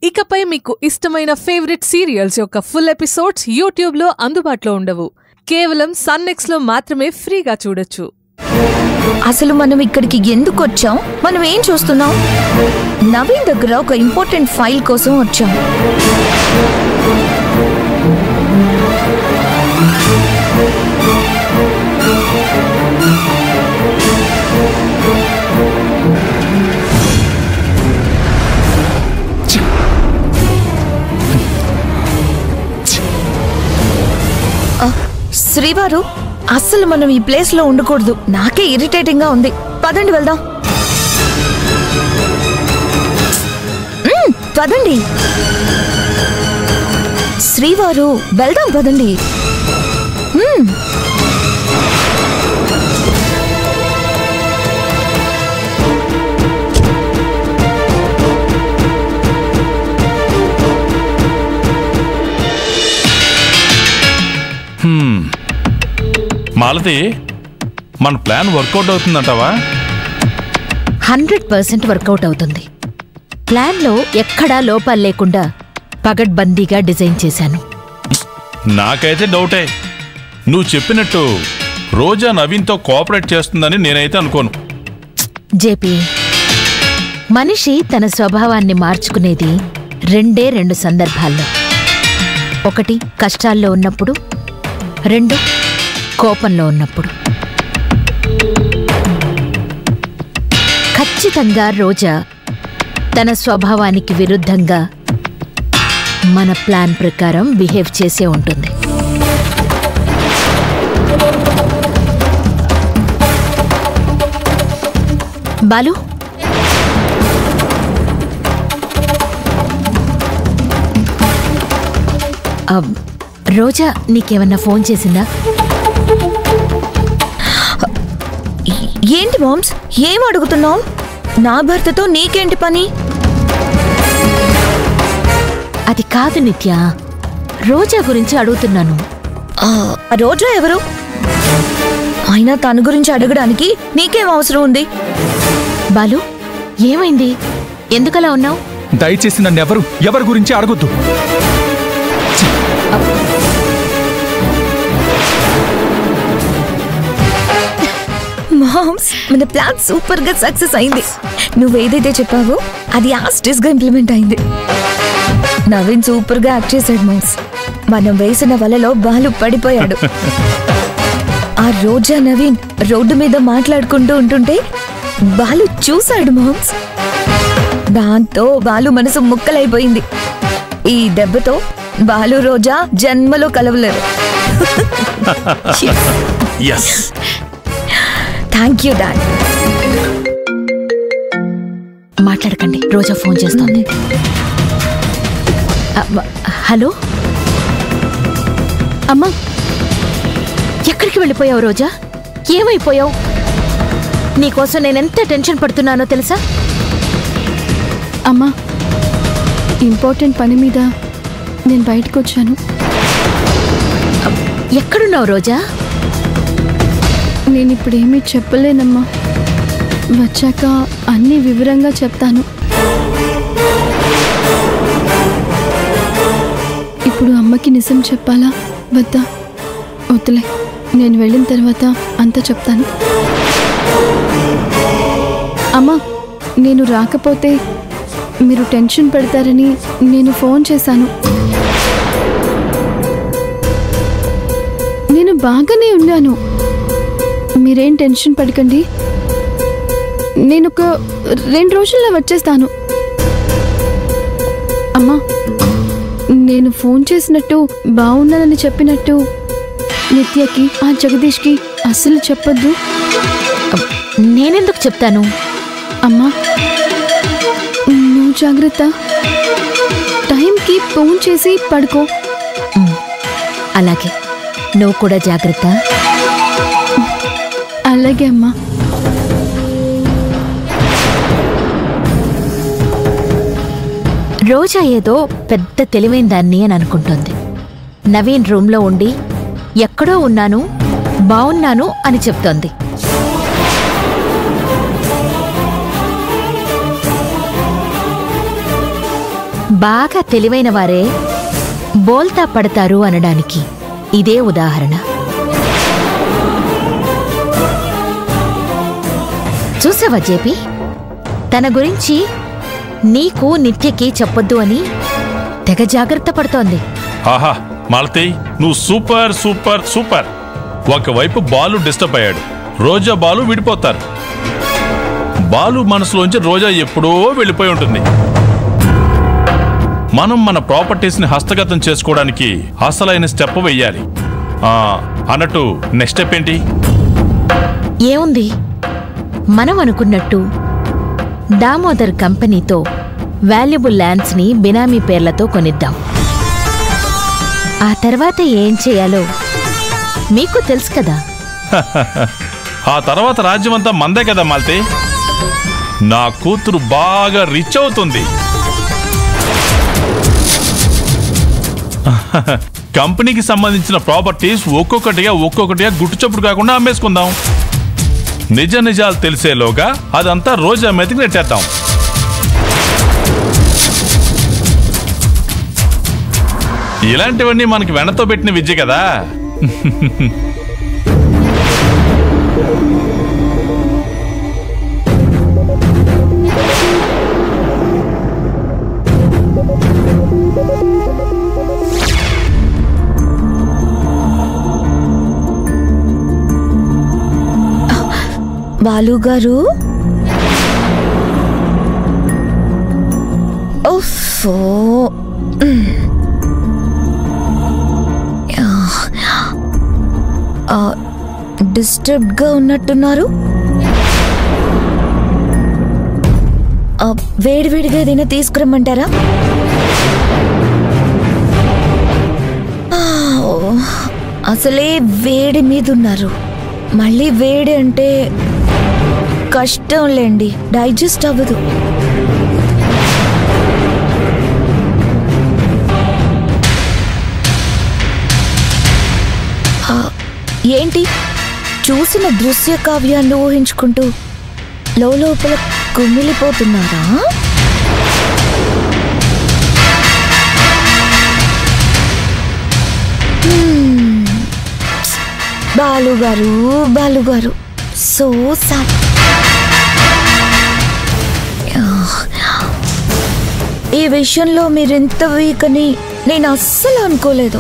ఇకపై మీకు ఇష్టమైన ఫేవరెట్ సీరియల్స్ యొక్క ఫుల్ ఎపిసోడ్స్ యూట్యూబ్లో అందుబాటులో ఉండవు కేవలం సన్నెక్స్లో మాత్రమే ఫ్రీగా చూడొచ్చు అసలు మనం ఇక్కడికి ఎందుకు వచ్చాం మనం ఏం చూస్తున్నాం నవీన్ దగ్గర ఒక ఇంపార్టెంట్ ఫైల్ కోసం వచ్చాం ఆ, శ్రీవారు అస్సలు మనం ఈ ప్లేస్ లో ఉండకూడదు నాకే ఇరిటేటింగ్ గా ఉంది పదండి వెళ్దాం మ్మ్, పదండి శ్రీవారు వెళ్దాం పదండి మ్మ్. మాలతి మన ప్లాన్ వర్కౌట్ అవుతుందంటావా హండ్రెడ్ పర్సెంట్ వర్కౌట్ అవుతుంది ప్లాన్లో ఎక్కడా లోపాలు లేకుండా పగడ్బందీగా డిజైన్ చేశాను నాకైతే డౌటే నువ్వు చెప్పినట్టు రోజా నవీన్తో కోఆపరేట్ చేస్తుందని నేనైతే అనుకోను జేపీ మనిషి తన స్వభావాన్ని మార్చుకునేది రెండే రెండు సందర్భాల్లో ఒకటి కష్టాల్లో ఉన్నప్పుడు రెండు కోపంలో ఉన్నప్పుడు ఖచ్చితంగా రోజా తన స్వభావానికి విరుద్ధంగా మన ప్లాన్ ప్రకారం బిహేవ్ చేసే ఉంటుంది బాలు అబ్, రోజా నీకేమన్నా ఫోన్ చేసిందా ఏ- ఏంటి మామ్స్ ఏం అడుగుతున్నావు నా భర్తతో నీకేంటి పని అది కాదు నిత్య రోజా గురించి అడుగుతున్నాను ఆ, రోజా ఎవరు అయినా తన గురించి అడగడానికి నీకేం అవసరం ఉంది బాలు ఏమైంది ఎందుకలా ఉన్నావు దయచేసి నన్ను ఎవరు ఎవరి గురించి అడగొద్దు మామ్స్ మన ప్లాన్ సూపర్ గా సక్సెస్ అయింది నువ్వేదైతే చెప్పావో అది యాస్టిస్ గా ఇంప్లిమెంట్ అయింది నవీన్ సూపర్ గా యాక్ట్ చేశాడు మామ్స్ మనం వేసిన వలలో బాలు పడిపోయాడు ఆ రోజా నవీన్ రోడ్డు మీద మాట్లాడుకుంటూ ఉంటుంటే బాలు చూశాడు మామ్స్ దాంతో బాలు మనసు ముక్కలైపోయింది ఈ దెబ్బతో బాలు రోజా జన్మలో కలవలేరు ఎస్ థ్యాంక్ యూ డాడ్ మాట్లాడకండి రోజా ఫోన్ చేస్తోంది అమ్మ, హలో అమ్మా ఎక్కడికి వెళ్ళిపోయావు రోజా ఏమైపోయావు నీకోసం నేనెంత టెన్షన్ పడుతున్నానో తెలుసా అమ్మా ఇంపార్టెంట్ పని మీద నేను బయటకు వచ్చాను ఎక్కడున్నావు రోజా నేను ఇప్పుడు ఏమీ చెప్పలేనమ్మా వచ్చాక అన్ని వివరంగా చెప్తాను ఇప్పుడు అమ్మకి నిజం చెప్పాలా వద్దా వద్దులే నేను వెళ్ళిన తర్వాత అంతా చెప్తాను అమ్మా నేను రాకపోతే మీరు టెన్షన్ పెడతారని నేను ఫోన్ చేశాను నేను బాగానే ఉన్నాను మీరేం టెన్షన్ పడకండి నేను ఒక రెండు రోజుల్లో వచ్చేస్తాను అమ్మా నేను ఫోన్ చేసినట్టు బాగున్నానని చెప్పినట్టు నిత్యకి ఆ జగదీష్కి అస్సలు చెప్పొద్దు నేనెందుకు చెప్తాను అమ్మా నువ్వు జాగ్రత్త టైంకి ఫోన్ చేసి పడుకో ఉమ్, అలాగే నువ్వు కూడా జాగ్రత్త అలాగే అమ్మా రోజా ఏదో పెద్ద తెలివైన దాన్ని అని అనుకుంటోంది నవీన్ రూమ్లో ఉండి ఎక్కడో ఉన్నాను బావున్నాను అని చెప్తోంది బాగా తెలివైన వారే బోల్తా పడతారు అనడానికి ఇదే ఉదాహరణ చూసావా జేపీ తన గురించి నీకు నిత్యకి చెప్పొద్దు అని తెగ జాగ్రత్త పడుతోంది ఆహా మాలతి నువ్వు సూపర్ సూపర్ సూపర్ ఒకవైపు బాలు డిస్టర్బ్ అయ్యాడు రోజా బాలు విడిపోతారు బాలు మనసులోంచి రోజా ఎప్పుడో వెళ్ళిపోయి ఉంటుంది మనం మన ప్రాపర్టీస్ని హస్తగతం చేసుకోవడానికి అసలైన స్టెప్ వెయ్యాలి ఆ, అన్నట్టు నెక్స్ట్ స్టెప్ ఏంటి ఏముంది మనం అనుకున్నట్టు దామోదర్ కంపెనీతో వాల్యుబుల్ ల్యాండ్స్ ని బినామీ పేర్లతో కొనిద్దాం ఆ తర్వాత ఏం చేయాలో మీకు తెలుసు కదా ఆ తర్వాత రాజ్యం అంతా మందే కదా మాల్తే నా కూతురు బాగా రిచ్ అవుతుంది కంపెనీకి సంబంధించిన ప్రాపర్టీస్ ఒక్కొక్కటిగా ఒక్కొక్కటిగా గుట్టుచప్పుడు కాకుండా అమ్మేసుకుందాం నిజ నిజాలు తెలిసేలోగా అదంతా రోజా మీదకి నెట్టేద్దాం ఇలాంటివన్నీ మనకి వెనతో పెట్టిన విద్య కదా బాలు గారు ఓఫో డిస్టర్బ్డ్గా ఉన్నట్టున్నారు ఆ, వేడివేడిగా ఏదైనా తీసుకురమ్మంటారా ఆ, ఓ, అసలే వేడి మీద ఉన్నారు మళ్ళీ వేడి అంటే కష్టంలేండి డైజెస్ట్ అవ్వదు ఆ, ఏంటి చూసిన దృశ్య కావ్యాన్ని ఊహించుకుంటూ లోపల కుమిలిపోతున్నారా హ్మ్. బాలుగారు బాలుగారు సో సాడ్ ఈ విషయంలో మీరెంత వీక్ అని నేను అస్సలు అనుకోలేదు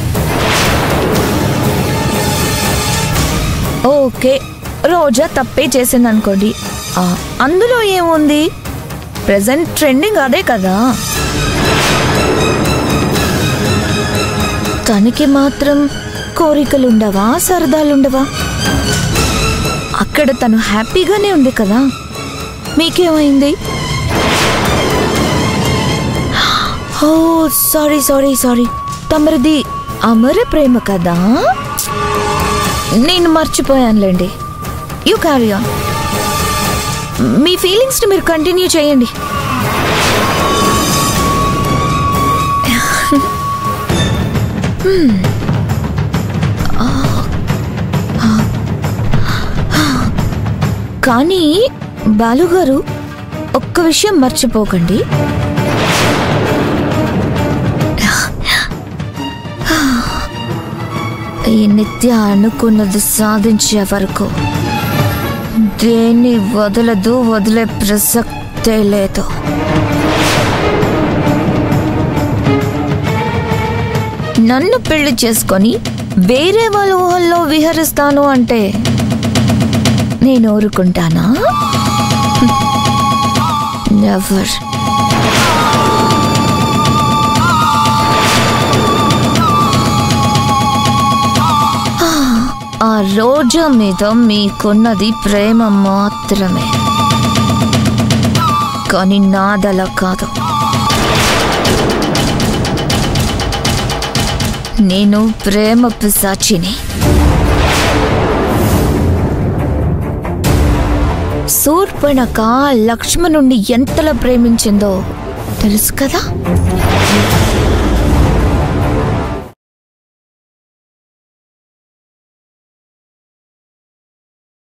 ఓకే రోజా తప్పే చేసింది అనుకోండి ఆ, అందులో ఏముంది ప్రజెంట్ ట్రెండింగ్ అదే కదా తనకి మాత్రం కోరికలుండవా సరదాలుండవా అక్కడ తను హ్యాపీగానే ఉంది కదా మీకేమైంది ఓ సారీ సారీ సారీ తమరిది అమర ప్రేమ కదా నేను మర్చిపోయానులేండి యూ క్యారీ ఆన్ మీ ఫీలింగ్స్ని మీరు కంటిన్యూ చేయండి Hmm. ఆ, ఆ, ఆ. కానీ బాలుగారు ఒక్క విషయం మర్చిపోకండి ఈ నిత్య అనుకున్నది సాధించే వరకు దేన్ని వదలదు వదిలే ప్రసక్తే లేదు నన్ను పెళ్లి చేసుకొని వేరే వాళ్ళ ఊహల్లో విహరిస్తాను అంటే నేను ఊరుకుంటానా నెవర్ ఆ రోజా మీద మీకున్నది ప్రేమ మాత్రమే కానీ నాదలా కాదు నేను ప్రేమ పిశాచిని శూర్పణక లక్ష్మణుణ్ణి ఎంతలా ప్రేమించిందో తెలుసు కదా